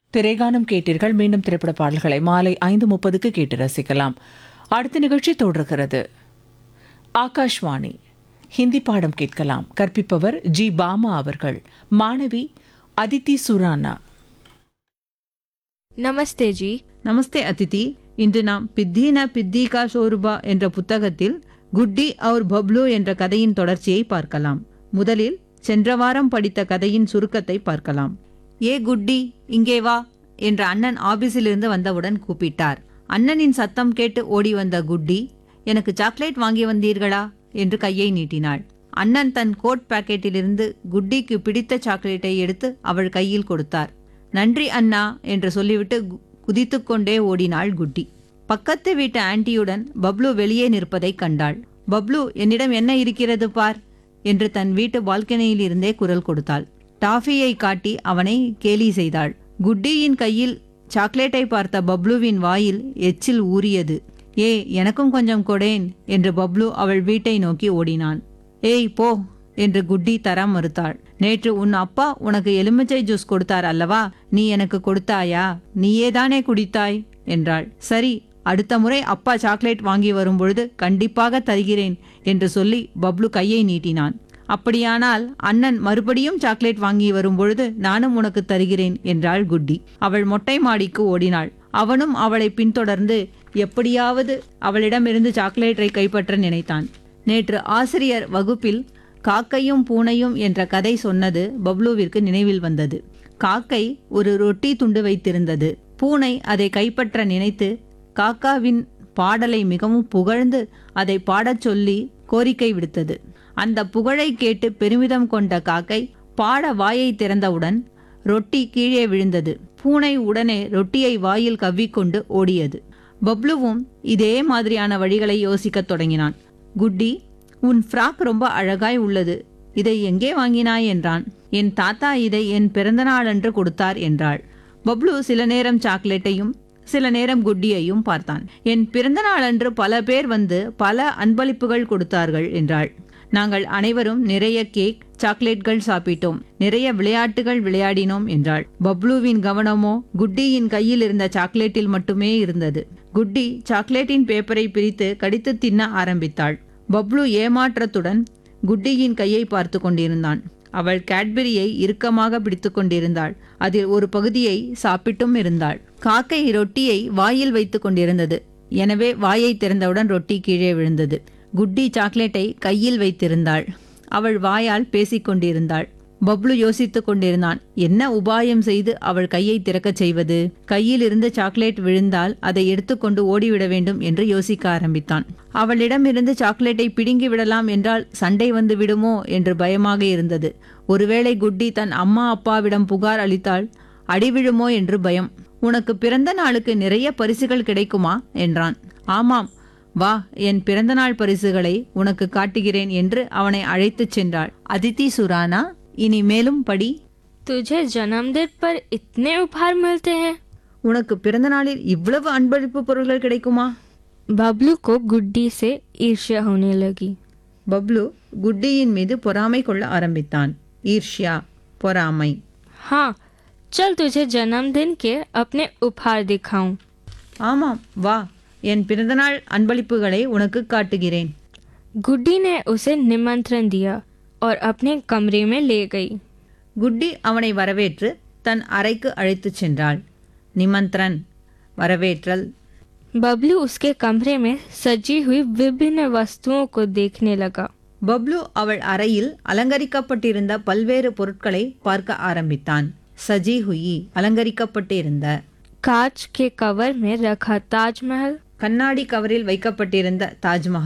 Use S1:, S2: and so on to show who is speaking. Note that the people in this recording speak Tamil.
S1: திரைகானம் கேட்டீர்கள் மீண்டும் திரைப்பட பாடல்களை மாலை ஐந்து முப்பதுக்கு கேட்டு ரசிக்கலாம் அடுத்த நிகழ்ச்சி தொடர்கிறது ஆகாஷ்வாணி ஹிந்தி பாடம் கேட்கலாம் கற்பிப்பவர் ஜி பாமா அவர்கள் மாணவி அதித்தி சுரானா
S2: நமஸ்தே ஜி
S3: நமஸ்தே அதிதி இன்று நாம் பித்தீன பித்திகா சோருபா என்ற புத்தகத்தில் குட்டி அவுர் பப்ளு என்ற கதையின் தொடர்ச்சியை பார்க்கலாம் முதலில் சென்ற வாரம் படித்த கதையின் சுருக்கத்தை பார்க்கலாம் ஏ குட்டி இங்கே வா என்ற அண்ணன் ஆபீஸிலிருந்து வந்தவுடன் கூப்பிட்டார் அண்ணனின் சத்தம் கேட்டு ஓடி வந்த குட்டி எனக்கு சாக்லேட் வாங்கி வந்தீர்களா என்று கையை நீட்டினாள் அண்ணன் தன் கோட் பாக்கெட்டிலிருந்து குட்டிக்கு பிடித்த சாக்லேட்டை எடுத்து அவள் கையில் கொடுத்தார் நன்றி அண்ணா என்று சொல்லிவிட்டு கு- குதித்துக்கொண்டே ஓடினாள் குட்டி பக்கத்து வீட்டு ஆன்ட்டியுடன் பப்ளு வெளியே நிற்பதைக் கண்டாள் பப்ளு என்னிடம் என்ன இருக்கிறது பார் என்று தன் வீட்டு பால்கனியில் இருந்தே குரல் கொடுத்தாள் டாஃபியை காட்டி அவனை கேலி செய்தாள் குட்டியின் கையில் சாக்லேட்டை பார்த்த பப்ளுவின் வாயில் எச்சில் ஊறியது ஏ எனக்கும் கொஞ்சம் கொடேன் என்று பப்ளு அவள் வீட்டை நோக்கி ஓடினான் ஏய் போ என்று குட்டி தர மறுத்தாள் நேற்று உன் அப்பா உனக்கு எலுமிச்சை ஜூஸ் கொடுத்தார் அல்லவா நீ எனக்கு கொடுத்தாயா நீயேதானே குடித்தாய் என்றாள் சரி அடுத்த முறை அப்பா சாக்லேட் வாங்கி வரும்பொழுது கண்டிப்பாக தருகிறேன் என்று சொல்லி பப்ளு கையை நீட்டினான் அப்படியானால் அண்ணன் மறுபடியும் சாக்லேட் வாங்கி வரும்பொழுது நானும் உனக்கு தருகிறேன் என்றாள் குட்டி அவள் மொட்டை மாடிக்கு ஓடினாள் அவனும் அவளை பின்தொடர்ந்து எப்படியாவது அவளிடமிருந்து சாக்லேட்டை கைப்பற்ற நினைத்தான் நேற்று ஆசிரியர் வகுப்பில் காக்கையும் பூனையும் என்ற கதை சொன்னது பப்ளுவிற்கு நினைவில் வந்தது காக்கை ஒரு ரொட்டி துண்டு வைத்திருந்தது பூனை அதை கைப்பற்ற நினைத்து காக்காவின் பாடலை மிகவும் புகழ்ந்து அதை பாடச் சொல்லி கோரிக்கை விடுத்தது அந்த புகழை கேட்டு பெருமிதம் கொண்ட காக்கை பாட வாயை திறந்தவுடன் ரொட்டி கீழே விழுந்தது பூனை உடனே ரொட்டியை வாயில் கவ்விக்கொண்டு ஓடியது பப்ளுவும் இதே மாதிரியான வழிகளை யோசிக்கத் தொடங்கினான் குட்டி உன் ஃப்ராக் ரொம்ப அழகாய் உள்ளது இதை எங்கே வாங்கினாய் என்றான் என் தாத்தா இதை என் பிறந்தநாளன்று கொடுத்தார் என்றாள் பப்ளு சில நேரம் சாக்லேட்டையும் சில நேரம் குட்டியையும் பார்த்தான் என் பிறந்தநாளன்று பல பேர் வந்து பல அன்பளிப்புகள் கொடுத்தார்கள் என்றாள் நாங்கள் அனைவரும் நிறைய கேக் சாக்லேட்கள் சாப்பிட்டோம் நிறைய விளையாட்டுகள் விளையாடினோம் என்றாள் பப்ளுவின் கவனமோ குட்டியின் கையில் இருந்த சாக்லேட்டில் மட்டுமே இருந்தது குட்டி சாக்லேட்டின் பேப்பரை பிரித்து கடித்து தின்ன ஆரம்பித்தாள் பப்ளு ஏமாற்றத்துடன் குட்டியின் கையை பார்த்து கொண்டிருந்தான் அவள் கேட்பரியை இறுக்கமாக பிடித்து கொண்டிருந்தாள் அதில் ஒரு பகுதியை சாப்பிட்டும் இருந்தாள் காக்கை ரொட்டியை வாயில் வைத்து கொண்டிருந்தது எனவே வாயை திறந்தவுடன் ரொட்டி கீழே விழுந்தது குட்டி சாக்லேட்டை கையில் வைத்திருந்தாள் அவள் வாயால் பேசிக் கொண்டிருந்தாள் பப்ளு யோசித்துக் கொண்டிருந்தான் என்ன உபாயம் செய்து அவள் கையை திறக்கச் செய்வது கையில் இருந்து சாக்லேட் விழுந்தால் அதை எடுத்துக்கொண்டு ஓடிவிட வேண்டும் என்று யோசிக்க ஆரம்பித்தான் அவளிடமிருந்து சாக்லேட்டை பிடுங்கி விடலாம் என்றால் சண்டை வந்து விடுமோ என்று பயமாக இருந்தது ஒருவேளை குட்டி தன் அம்மா அப்பாவிடம் புகார் அளித்தால் அடி விழுமோ என்று பயம் உனக்கு பிறந்த நாளுக்கு நிறைய பரிசுகள் கிடைக்குமா என்றான் ஆமாம் வா என் பிறந்தநாள் பரிசுகளை உனக்கு காட்டுகிறேன் என்று அவனை அழைத்துச் சென்றாள் அதித்தி சுரானா இனி மேலும் படி
S2: तुझे जन्मदिन पर इतने उपहार मिलते हैं
S3: உனக்கு பிறந்த நாளில் இவ்வளவு அன்பளிப்பு பொருள்கள் கிடைக்குமா
S2: बबलू को गुड्डी से ईर्ष्या होने लगी
S3: பப்ளு குட்டியின் மீது பொறாமை கொள்ள ஆரம்பித்தான் ஈர்ஷ்யா பொறாமை
S2: हाँ चल तुझे जन्मदिन के अपने उपहार दिखाऊं
S3: ஆமாம் வா என் பிறந்தநாள் அன்பளிப்புகளை உனக்கு காட்டுகிறேன்
S2: गुड्डी ने उसे निमंत्रण दिया और अपने कमरे में ले गई
S3: குட்டி அவனை வரவேற்று தன் அறைக்கு அழைத்துச் சென்றாள் நிமந்திரன் வரவேற்றல்
S2: बबलू उसके कमरे में सजी हुई विभिन्न वस्तुओं को देखने लगा
S3: பப்ளு அவள் அறையில் அலங்கரிக்கப்பட்டிருந்த பல்வேறு பொருட்களை பார்க்க ஆரம்பித்தான் சஜி ஹுயி அலங்கரிக்கப்பட்டிருந்த
S2: कांच के कवर में रखा ताजमहल
S3: கண்ணாடி கவரில் வைக்கப்பட்டிருந்த தாஜ்மஹால்